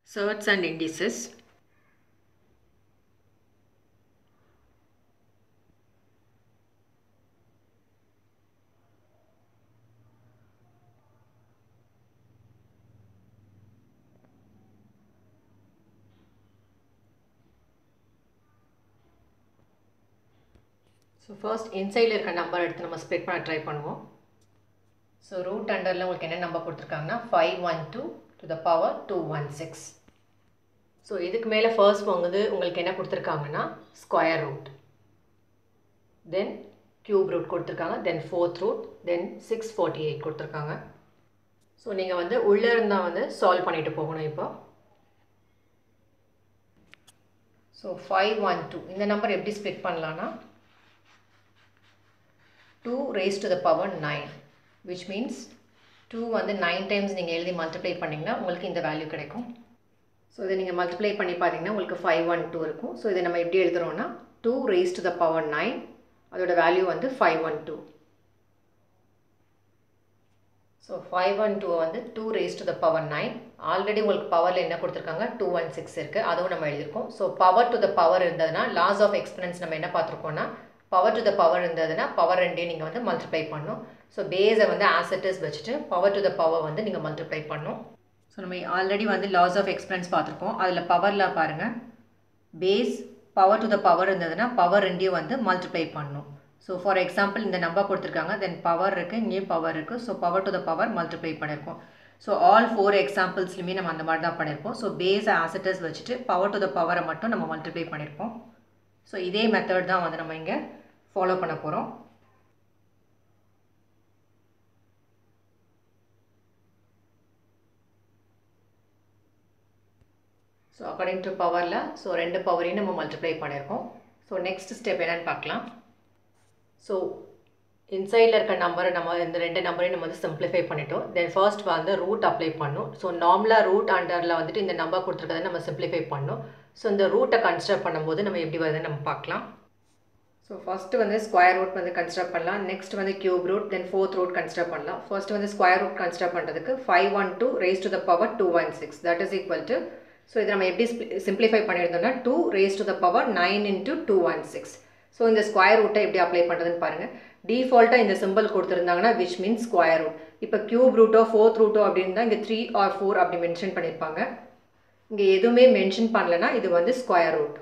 Surds and indices. So first இன்சைடில் இருக்க number எடுத்து நம்ம ஸ்ப்ளிட் பண்ண ட்ரை பண்ணுவோம் ஸோ ரூட் அண்டரில் உங்களுக்கு என்ன நம்பர் கொடுத்துருக்காங்கன்னா five one two to the power two one six so இதுக்கு மேலே ஃபர்ஸ்ட் வந்து உங்களுக்கு என்ன கொடுத்துருக்காங்கன்னா square root then cube root கொடுத்துருக்காங்க then fourth root then six forty eight கொடுத்துருக்காங்க ஸோ நீங்கள் வந்து உள்ளே இருந்தால் வந்து சால்வ் பண்ணிட்டு போகணும் இப்போ ஸோ ஃபைவ் ஒன் டூ இந்த நம்பர் எப்படி ஸ்ப்ளிட் பண்ணலான்னா two raise to the power nine which means two வந்து நைன் டைம்ஸ் நீங்கள் எழுதி மல்டிப்ளை பண்ணிங்கன்னா உங்களுக்கு இந்த வேல்யூ கிடைக்கும் ஸோ இதை நீங்கள் மல்டிப்ளை பண்ணி பார்த்தீங்கன்னா உங்களுக்கு ஃபைவ் ஒன் டூ இருக்கும் ஸோ இதை நம்ம எப்படி எழுதுகிறோன்னா two raise to the power nine அதோட வேல்யூ வந்து five one two so five one two வந்து two raise to the power nine already உங்களுக்கு பவரில் என்ன கொடுத்துருக்காங்க டூ ஒன் சிக்ஸ் இருக்குது அதுவும் நம்ம எழுதியிருக்கோம் so power to the power இருந்ததுன்னா லாஸ் ஆஃப் எக்ஸ்பெரன்ஸ் நம்ம என்ன பார்த்துருக்கோம்னா பவர் டு த பவர் இருந்ததுன்னா பவர் ரெண்டையும் நீங்கள் வந்து மல்டிப்ளை பண்ணணும் ஸோ பேஸை வந்து ஆசட்டஸ் வச்சுட்டு பவர் டு த பவர் வந்து நீங்கள் மல்டிப்ளை பண்ணணும் ஸோ நம்ம ஆல்ரெடி வந்து லாஸ் ஆஃப் எக்ஸ்பெரன்ஸ் பார்த்துருக்கோம் அதில் பவரில் பாருங்கள் base power to the power இருந்ததுன்னா பவர் ரெண்டையும் வந்து மல்டிப்ளை பண்ணணும் ஸோ ஃபார் எக்ஸாம்பிள் இந்த நம்பர் கொடுத்துருக்காங்க தென் பவர் இருக்குது இங்கேயும் பவர் இருக்குது so power to the power multiply பண்ணியிருக்கோம் ஸோ ஆல் ஃபோர் எக்ஸாம்பிள்ஸ்லையுமே நம்ம அந்த மாதிரி தான் பண்ணியிருப்போம் ஸோ பேஸ் ஆசட்டஸ் வச்சுட்டு பவர் டு த பவரை மட்டும் நம்ம மல்டிப்ளை பண்ணியிருப்போம் ஸோ இதே மெத்தட் தான் வந்து நம்ம இங்கே ஃபாலோ பண்ண போகிறோம் ஸோ அக்கார்டிங் டு பவரில் ஸோ ரெண்டு பவரையும் நம்ம மல்டிப்ளை பண்ணியிருக்கோம் ஸோ நெக்ஸ்ட் ஸ்டெப் என்னென்னு பார்க்கலாம் ஸோ இன்சைடில் இருக்க நம்பரை நம்ம இந்த ரெண்டு நம்பரையும் நம்ம வந்து சிம்பிளிஃபை பண்ணிட்டோம் தென் ஃபர்ஸ்ட் வந்து ரூட் அப்ளை பண்ணணும் ஸோ நார்மலாக ரூட் அண்டரில் வந்துட்டு இந்த நம்பர் கொடுத்துருக்கதை நம்ம சிம்பிளிஃபை பண்ணணும் ஸோ இந்த ரூட்டை கன்சிடர் பண்ணும்போது நம்ம எப்படி வருதுன்னு நம்ம பார்க்கலாம் ஸோ ஃபஸ்ட்டு வந்து ஸ்கொயர் ரூட் வந்து கன்சிடர் பண்ணலாம் நெக்ஸ்ட் வந்து cube root then fourth root consider பண்ணலாம் ஃபர்ஸ்ட் வந்து ஸ்கொயர் ரூட் கன்சிடர் பண்ணுறதுக்கு five one two raise to the power two one six that is equal to so இதை நம்ம எப்படி சிம்பிளிஃபை பண்ணியிருந்தோம்னா two raise to the power nine into two one six so இந்த square ரூட்டை எப்படி apply பண்ணுறதுன்னு பாருங்கள் டிஃபால்ட்டாக இந்த சிம்பிள் கொடுத்துருந்தாங்கன்னா விச் மீன்ஸ் ஸ்கொயர் ரூட் இப்போ கியூப் ரூட்டோ ஃபோர்த் ரூட்டோ அப்படின்னு தான் இங்கே த்ரீ ஆர் ஃபோர் அப்படி மென்ஷன் பண்ணியிருப்பாங்க இங்கே எதுவுமே மென்ஷன் பண்ணலன்னா இது வந்து square root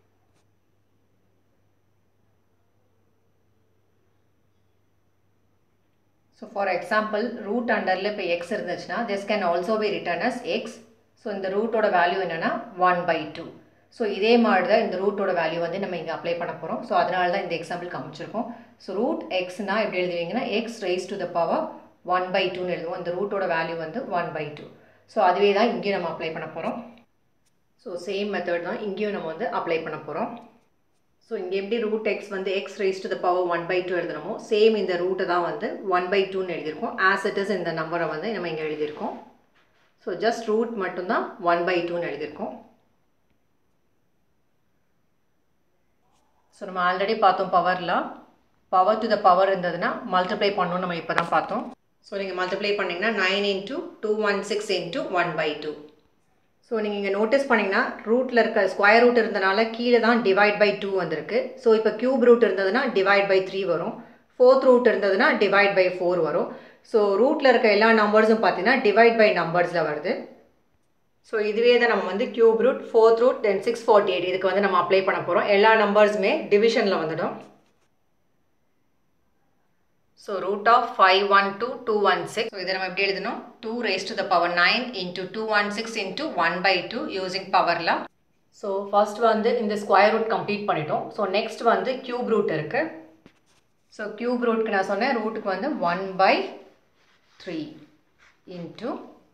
so for example root அண்டரில் இப்போ எக்ஸ் இருந்துச்சுன்னா this can also be written as x so இந்த ரூட்டோட வேல்யூ என்னென்னா ஒன் பை டூ ஸோ இதே மாதிரி தான் இந்த ரூட்டோட வேல்யூ வந்து நம்ம இங்கே அப்ளை பண்ண போகிறோம் ஸோ அதனால தான் இந்த எக்ஸாம்பிள் காமிச்சிருக்கோம் ஸோ ரூட் எக்ஸ்னால் எப்படி எழுதுவீங்கன்னா x raise to the power one by டூன்னு எழுதுவோம் இந்த ரூட்டோட வேல்யூ வந்து ஒன் பை டூ ஸோ அதுவே தான் இங்கேயும் நம்ம அப்ளை பண்ண போகிறோம் ஸோ சேம் மெத்தட் தான் இங்கேயும் நம்ம வந்து அப்ளை பண்ண போகிறோம் ஸோ இங்கே எப்படி ரூட் எக்ஸ் வந்து x raise to the power one by two எழுதுனமோ சேம் இந்த ரூட்டை தான் வந்து ஒன் பை டூன்னு எழுதியிருக்கோம் ஆஸ் இட் இஸ் இந்த நம்பரை வந்து நம்ம இங்கே எழுதியிருக்கோம் ஸோ ஜஸ்ட் ரூட் மட்டும்தான் ஒன் பை டூன்னு எழுதியிருக்கோம் ஸோ நம்ம ஆல்ரெடி பார்த்தோம் பவரில் பவர் டு த பவர் இருந்ததுன்னா மல்டிப்ளை பண்ணணும் நம்ம இப்போ தான் பார்த்தோம் ஸோ நீங்கள் மல்டிப்ளை பண்ணிங்கன்னா nine into two one six into one by two so நீங்கள் இங்கே நோட்டீஸ் பண்ணிங்கன்னா ரூட்டில் இருக்க ஸ்கொயர் ரூட் இருந்தனால கீழே தான் டிவைட் பை டூ வந்திருக்கு ஸோ இப்போ க்யூப் ரூட் இருந்ததுன்னா டிவைட் பை த்ரீ வரும் ஃபோர்த் ரூட் இருந்ததுன்னா டிவைட் பை ஃபோர் வரும் ஸோ ரூட்டில் இருக்க எல்லா நம்பர்ஸும் பார்த்தீங்கன்னா டிவைட் பை நம்பர்ஸில் வருது ஸோ இதுவே தான் நம்ம வந்து cube root fourth root then six forty eight இதுக்கு வந்து நம்ம அப்ளை பண்ண போகிறோம் எல்லா நம்பர்ஸுமே டிவிஷனில் வந்துடும் so root of five one two two one six so இதை நம்ம எப்படி எழுதணும் two raise to the power nine into two one six into one by two using பவரில் ஸோ ஃபர்ஸ்ட் வந்து இந்த ஸ்கொயர் ரூட் கம்ப்ளீட் பண்ணிட்டோம் ஸோ நெக்ஸ்ட் வந்து cube root இருக்குது ஸோ க்யூப் ரூட்க்கு நான் சொன்னேன் ரூட்டுக்கு வந்து one by three into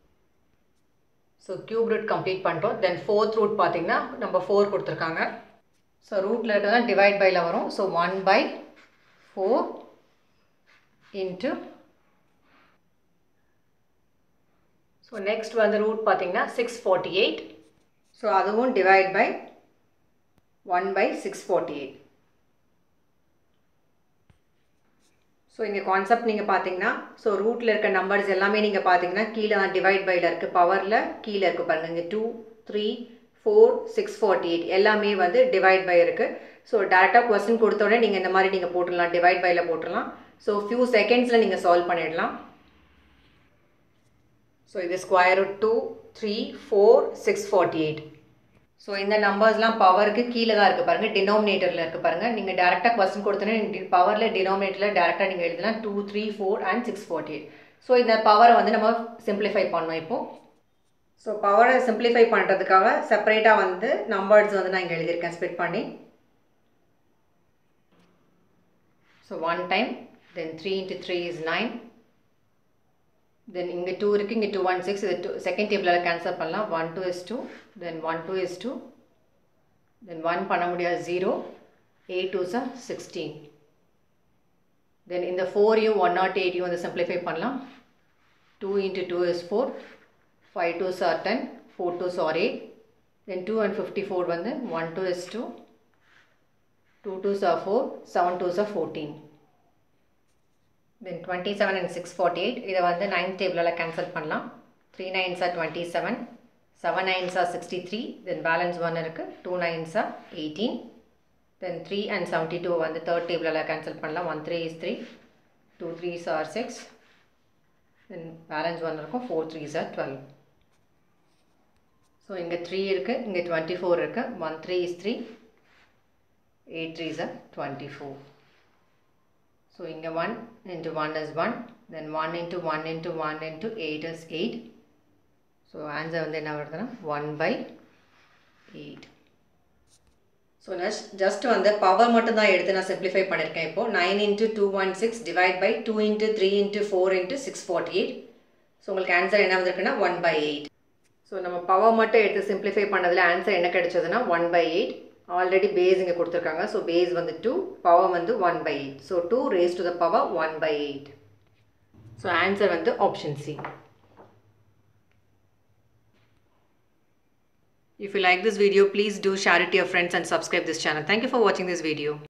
so cube root complete பண்ணிட்டோம் தென் ஃபோர்த் ரூட் பார்த்தீங்கன்னா நம்ம ஃபோர் கொடுத்துருக்காங்க ஸோ ரூட்டில் இருக்கிறதா டிவைட் பையில் வரும் so one by four into so next வந்து ரூட் பார்த்தீங்கன்னா சிக்ஸ் ஃபார்ட்டி எயிட் ஸோ அதுவும் divide by one by six forty eight so இங்கே கான்செப்ட் நீங்கள் பார்த்தீங்கன்னா ஸோ ரூட்டில் இருக்க நம்பர்ஸ் எல்லாமே நீங்கள் பார்த்தீங்கன்னா கீழே தான் டிவைட் பையில் இருக்குது பவரில் கீழே இருக்குது பாருங்கள் இங்கே two three four six forty eight எல்லாமே வந்து டிவைட் பை இருக்குது ஸோ டேரெக்டாக கொஸ்டின் கொடுத்த உடனே நீங்கள் இந்த மாதிரி நீங்கள் போட்டுடலாம் டிவைட் பையில் போட்டுடலாம் ஸோ ஃபியூ செகண்ட்ஸில் நீங்கள் சால்வ் பண்ணிடலாம் ஸோ இது square root two three four six forty eight so இந்த நம்பர்ஸ்லாம் பவருக்கு கீழே தான் இருக்குது பாருங்கள் டினோமினேட்டரில் இருக்குது பாருங்கள் நீங்கள் டேரெக்டாக கொஸ்டின் கொடுத்தோன்னே பவரில் டினோமினேட்டரில் டேரெக்டாக நீங்கள் எழுதலாம் two three four and six forty eight so இந்த பவரை வந்து நம்ம சிம்பிளிஃபை பண்ணோம் இப்போது ஸோ பவரை சிம்பிளிஃபை பண்ணுறதுக்காக செப்பரேட்டாக வந்து நம்பர்ஸ் வந்து நான் இங்கே எழுதியிருக்கேன் ஸ்பிட் பண்ணி so one time then three into three is nine then இங்கே டூ இருக்குது இங்கே டூ ஒன் சிக்ஸ் இது டூ செகண்ட் டேபிளில் கேன்சல் பண்ணலாம் one two is two then one two is two then one பண்ண முடியாது zero eight two are sixteen then இந்த ஃபோரையும் ஒன் நாட் எயிட்டையும் வந்து சிம்பிளிஃபை பண்ணலாம் two into two is four five two are ten four two are eight then two and fifty four வந்து one two is two two two are four seven two are fourteen then twenty seven and six forty eight இதை வந்து ninth டேபிளில் cancel பண்ணலாம் three nines are twenty seven seven nines are sixty three then balance one இருக்குது two nines are eighteen then three and seventy two வந்து third டேபிளில் cancel பண்ணலாம் one three is three two threes are six then balance one இருக்கும் four threes are twelve so இங்கே three இருக்குது இங்கே twenty four இருக்குது one three is three eight threes are twenty four So inga 1 into 1 is 1, then 1 into 1 into 1 into 8 is 8. So answer வந்து என்ன வருதுன்னா 1 by 8. So next just வந்து power மட்டும் தான் எடுத்து நான் சிம்பிளிஃபை பண்ணியிருக்கேன் இப்போ nine into two one six divide by two into three into four into six forty eight so உங்களுக்கு ஆன்சர் என்ன வந்திருக்குன்னா ஒன் பை எயிட் ஸோ நம்ம பவர் மட்டும் எடுத்து சிம்பிளிஃபை பண்ணதில் ஆன்சர் என்ன கிடைச்சதுன்னா one by eight already base இங்கே கொடுத்துருக்காங்க ஸோ பேஸ் வந்து டூ பவர் வந்து one by eight so two raise to the power one by eight so answer வந்து option c If you like this video, please do share it to your friends and subscribe this channel. Thank you for watching this video.